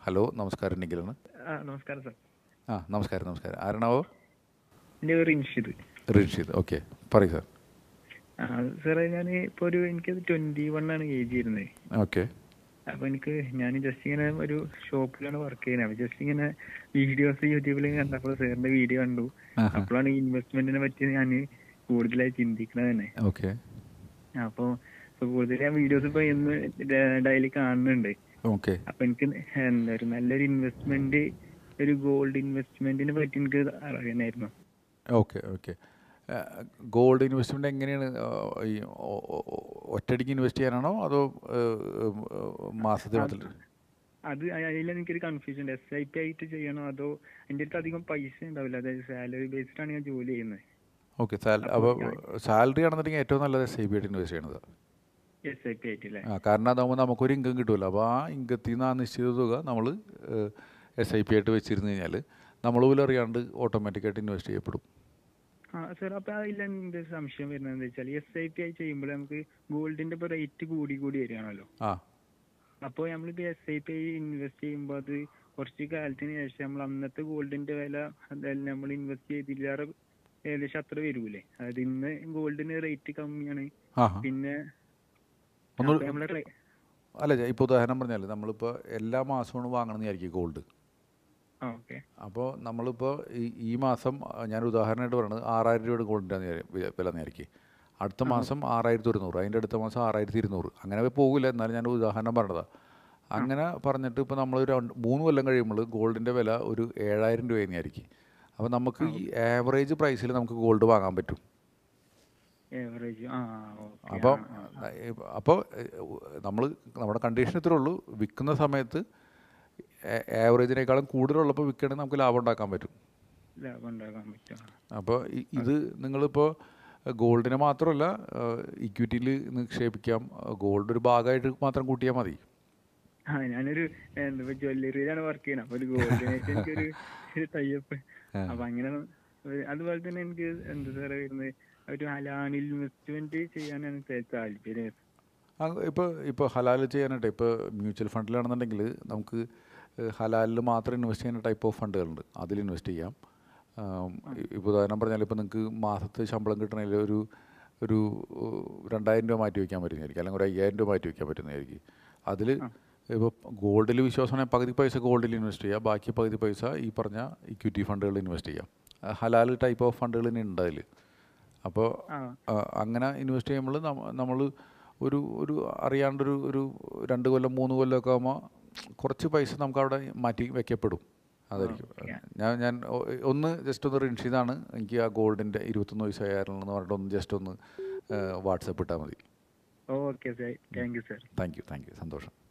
Hello നമസ്കാരം നിഖിലാണ് ആ നമസ്കാരം സാർ ആ നമസ്കാരം നമസ്കാരം ആരണാവോ എൻ്റെ പേര് ഇൻഷിദ് റിൻഷിദ് ഓക്കെ പറയൂ സാർ ആ സാറേ ഞാൻ ഇപ്പോൾ ഒരു എനിക്ക് ട്വൻറ്റി വൺ ആണ് ഏജ് വരുന്നത് ഓക്കെ അപ്പോൾ എനിക്ക് ഞാൻ ജസ്റ്റ് ഇങ്ങനെ ഒരു ഷോപ്പിലാണ് വർക്ക് ചെയ്യുന്നത് അപ്പോൾ ജസ്റ്റ് ഇങ്ങനെ വീഡിയോസ് യൂട്യൂബിൽ കണ്ടപ്പോൾ സാറിൻ്റെ വീഡിയോ കണ്ടു ആഹാ. അപ്പോഴാണ് ഇൻവെസ്റ്റ്മെന്റിനെ പറ്റി ഞാൻ കൂടുതലായി ചിന്തിക്കുന്നത് തന്നെ ഓക്കെ അപ്പോൾ ഇപ്പോൾ കൂടുതൽ ഞാൻ വീഡിയോസ് ഇപ്പോൾ ഇന്ന് ഡെയിലി കാണുന്നുണ്ട് ഓക്കെ അപ്പോൾ എനിക്ക് എന്താ ഒരു നല്ലൊരു ഇൻവെസ്റ്റ്മെന്റ് ഒരു ഗോൾഡ് ഇൻവെസ്റ്റ്മെന്റിനെ പറ്റി എനിക്ക് അറിയാനായിരുന്നു ഓക്കെ ഓക്കെ ഗോൾഡ് ഇൻവെസ്റ്റ്മെൻറ്റ് എങ്ങനെയാണ് ആ, ഈ ഒ- ഒ- ഒ- ഒറ്റയടിക്ക് ഇൻവെസ്റ്റ് ചെയ്യാനാണോ അതോ മാസത്തിൽ മാത്രം അത് അതിൽ എനിക്കൊരു കൺഫ്യൂഷൻ ഉണ്ട് എസ് ഐ പി ആയിട്ട് ചെയ്യണോ അതോ എൻ്റെ അടുത്ത് അധികം പൈസ ഉണ്ടാവില്ല അതായത് സാലറി ബേസ്ഡ് ആണ് ഞാൻ ജോലി ചെയ്യുന്നത് ഓക്കെ സാൽ അപ്പോൾ സാലറി ആണെന്നുണ്ടെങ്കിൽ ഏറ്റവും നല്ലത് എസ് ഐ ബി ആയിട്ട് ഇൻവെസ്റ്റ് ചെയ്യണത് എസ് ഐ പി ആയിട്ടില്ലേ ആ കാരണം അതാകുമ്പോൾ നമുക്കൊരു ഇൻകം കിട്ടുമല്ലോ അപ്പോൾ ആ ഇൻകത്തിൽ നിന്ന് ആ നിശ്ചിത തുക നമ്മൾ എസ് ഐ പി ആയിട്ട് വെച്ചിരുന്നു കഴിഞ്ഞാൽ നമ്മൾ പോലും അറിയാണ്ട് ഓട്ടോമാറ്റിക്കായിട്ട് ഇൻവെസ്റ്റ് ചെയ്യപ്പെടും ആ സാർ അപ്പൊ അതിൽ എന്റെ സംശയം വരുന്നത് എന്താ വെച്ചാൽ എസ് ഐ പി ആയി ചെയ്യുമ്പോൾ നമുക്ക് ഗോൾഡിന്റെ ഇപ്പൊ റേറ്റ് കൂടി കൂടി വരികയാണല്ലോ ആ അപ്പോൾ നമ്മളിപ്പോ എസ് ഐ പി ആയി ഇൻവെസ്റ്റ് ചെയ്യുമ്പോൾ അത് കുറച്ച് കാലത്തിന് ശേഷം നമ്മൾ അന്നത്തെ ഗോൾഡിന്റെ വില അതായത് നമ്മൾ ഇൻവെസ്റ്റ് ചെയ്തില്ലാറെ ഏകദേശം അത്ര വരൂലേ അതായത് ഇന്ന് ഗോൾഡിന് റേറ്റ് കമ്മിയാണ് ആ പിന്നെ ഒന്ന് അപ്പൊ നമ്മളെ റേ- അല്ല ഇപ്പോൾ ഉദാഹരണം പറഞ്ഞാൽ നമ്മളിപ്പോൾ എല്ലാ മാസവും വാങ്ങണമെന്ന് വിചാരിക്കും ഗോൾഡ് ആ ഓക്കെ അപ്പോൾ നമ്മളിപ്പോൾ ഈ ഈ മാസം ആ, ഞാൻ ഉദാഹരണമായിട്ട് പറയുന്നത് ആറായിരം രൂപയുടെ ഗോൾഡിൻ്റെ വില നേരിക്കും അടുത്ത മാസം ആറായിരത്തി ഒരുന്നൂറ് അതിൻ്റെ അടുത്ത മാസം ആറായിരത്തി ഇരുന്നൂറ് അങ്ങനെ പോകില്ല എന്നാലും ഞാൻ ഉദാഹരണം പറഞ്ഞതാണ് അങ്ങനെ പറഞ്ഞിട്ട് ഇപ്പോൾ നമ്മൾ രണ്ട് മൂന്ന് കൊല്ലം കഴിയുമ്പോൾ ഗോൾഡിൻ്റെ വില ഒരു ഏഴായിരം രൂപയെന്നായിരിക്കും അപ്പോൾ നമുക്ക് ഈ ആവറേജ് പ്രൈസിൽ നമുക്ക് ഗോൾഡ് വാങ്ങാൻ പറ്റും ഏവറേജ് ആ ഓക്കെ അപ്പം അപ്പോൾ നമ്മൾ നമ്മുടെ കണ്ടീഷൻ ഇത്രേ ഉള്ളൂ വിൽക്കുന്ന സമയത്ത് ആവറേജിനേക്കാളും കൂടുതലുള്ളപ്പോൾ വിൽക്കണമെങ്കിൽ നമുക്ക് ലാഭം ഉണ്ടാക്കാൻ പറ്റും ലാഭം ഉണ്ടാക്കാൻ പറ്റും അപ്പോൾ ഇ- ഇത് നിങ്ങളിപ്പോൾ ഗോൾഡിനെ മാത്രമല്ല ഇക്വിറ്റിയിൽ നിക്ഷേപിക്കാം ഗോൾഡ് ഒരു ഭാഗമായിട്ട് മാത്രം കൂട്ടിയാൽ മതി ആ ഞാനൊരു എന്താ ജ്വല്ലറിയിലാണ് വർക്ക് ചെയ്യുന്നത് അപ്പൊ ഒരു ഗോൾഡിനായിട്ട് എനിക്കൊരു ഒരു ടൈപ്പ് അപ്പൊ അങ്ങനെ ഒരു- അതുപോലെ തന്നെ എനിക്ക് എന്താ സാറേ വരുന്നത് ഒരു ഹലാനിൽ ഇൻവെസ്റ്റ്മെന്റ് ചെയ്യാനാണ് ചെ- താല്പര്യം ഇപ്പോൾ ഇപ്പോൾ ഹലാൽ ചെയ്യാനായിട്ട് ഇപ്പോൾ മ്യൂച്വൽ ഫണ്ടിലാണെന്നുണ്ടെങ്കിൽ നമുക്ക് ഹലാലിൽ മാത്രം ഇൻവെസ്റ്റ് ചെയ്യുന്ന ടൈപ്പ് ഓഫ് ഫണ്ടുകളുണ്ട് അതിൽ ഇൻവെസ്റ്റ് ചെയ്യാം ഇപ്പോൾ ഉദാഹരണം പറഞ്ഞാൽ ഇപ്പോൾ നിങ്ങൾക്ക് മാസത്തെ ശമ്പളം കിട്ടണമെങ്കിൽ ഒരു ഒരു ഏഹ്, രണ്ടായിരം രൂപ മാറ്റി വയ്ക്കാൻ പറ്റുന്നതായിരിക്കും അല്ലെങ്കിൽ ഒരു അയ്യായിരം രൂപ മാറ്റി വയ്ക്കാൻ പറ്റുന്നതായിരിക്കും അതിൽ ഇപ്പോൾ ഗോൾഡിൽ വിശ്വാസമാണെങ്കിൽ പകുതി പൈസ ഗോൾഡിൽ ഇൻവെസ്റ്റ് ചെയ്യുക ബാക്കി പകുതി പൈസ ഈ പറഞ്ഞ ഇക്വിറ്റി ഫണ്ടുകളിൽ ഇൻവെസ്റ്റ് ചെയ്യാം ആ, ഹലാൽ ടൈപ്പ് ഓഫ് ഫണ്ടുകൾ തന്നെ ഉണ്ട് അതിൽ അപ്പോൾ ആ ആ, അങ്ങനെ ഇൻവെസ്റ്റ് ചെയ്യുമ്പോൾ നമ്മൾ ഒരു ഒരു അറിയാണ്ടൊരു ഒരു രണ്ട് കൊല്ലം മൂന്ന് കൊല്ലമൊക്കെ ആകുമ്പോൾ കുറച്ച് പൈസ നമുക്ക് അവിടെ മാറ്റി വെക്കപ്പെടും അതായിരിക്കും ഞാൻ ഞാൻ ഒ- ഒന്ന് ജസ്റ്റ് ഒന്ന് റിൻഷിതാണ് എനിക്ക് ആ ഗോൾഡിൻ്റെ ഇരുപത്തൊന്ന് വയസ്സായിരുന്നു എന്ന് പറഞ്ഞിട്ട് ഒന്ന് ജസ്റ്റ് ഒന്ന് വാട്സപ്പ് ഇട്ടാൽ മതി okay sir thank you sir thank you thank you സന്തോഷം